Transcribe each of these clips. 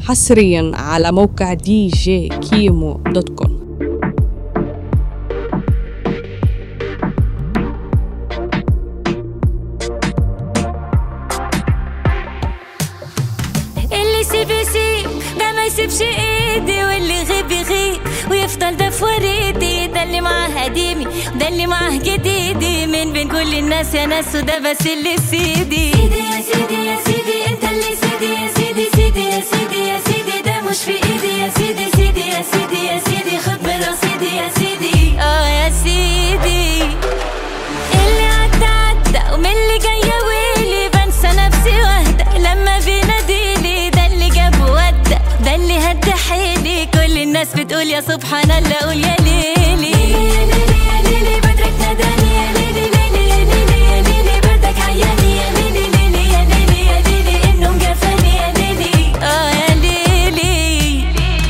حصريا على موقع دي جي كيمو دوت كوم اللي يسيب يسيب ده ما يسيبش ايدي واللي يغيب يغيب ويفضل ده في وريدي ده اللي معاه قديمي ده اللي معاه جديدي من بين كل الناس يا ناس وده بس اللي سيدي سيدي يا سيدي يا سيدي انت اللي سيدي يا سيدي سيدي يا سيدي يا سيدي ده مش في ايدي يا سيدي سيدي يا سيدي يا سيدي خد من رصيدي يا سيدي اه يا سيدي اللي عدى عدى ومن اللي جاية ويلي بنسى نفسي واهدى لما بيناديلي ده اللي جاب ودى ده اللي هدى حيلي كل الناس بتقول يا سبحان الله قول يا ليلي يا ليلي يا ليلي بدرك ناداني يا ليلي ليلي يا ليلي يا ليلي بردك عياني يا ليلي ليلي يا ليلي يا ليلي انه مجفاني يا ليلي اه يا ليلي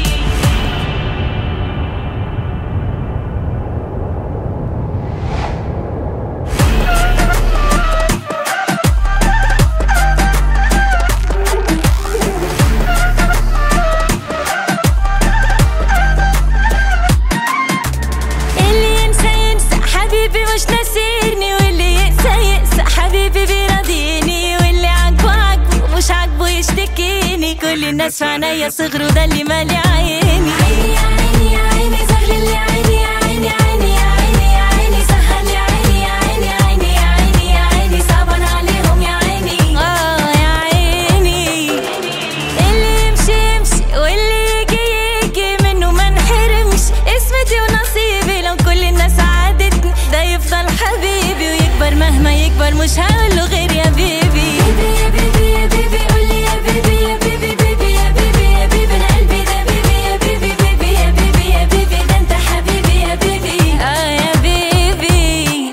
اللي ينسى ينسى حبيبي مش ناسيني واللي يقسى يقسى حبيبي بيراضيني واللي عاجبه عاجبه مش عاجبه يشتكيني كل الناس في عينيا صغروا ده اللي مالي عيني عيني يا عيني يا عيني سهل اللي عيني يا عيني عيني يا عيني يا عيني سهل يا عيني يا عيني عيني يا عيني يا عيني صعبان عليهم يا عيني اه يا عيني اللي يمشي يمشي واللي يجي يجي منه ما نحرمش اسمتي ونصيبي لو كل الناس عادتني ده يفضل حبيبي ويكبر مهما يكبر مش هقوله غير يا بيبي يا بيبي يا بيبي قولي يا بيبي يا بيبي بيبي يا بيبي يا بيبي انا قلبي ده بيبي يا بيبي بيبي يا بيبي يا بيبي ده انت حبيبي يا بيبي اه يا بيبي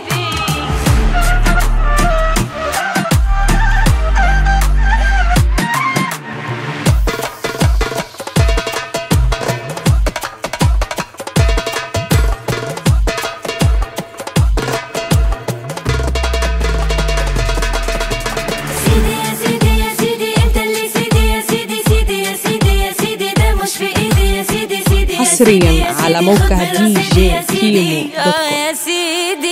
سيدي يا سيدي يا سيدي انت اللي سيدي يا سيدي سيدي يا سيدي يا سيدي ده مش في ايدي يا سيدي سيدي يا حصرياً سيدي يا على سيدي موقع خد من دي رصيدي جي يا سيدي. كيمو دوت اه كوم. يا سيدي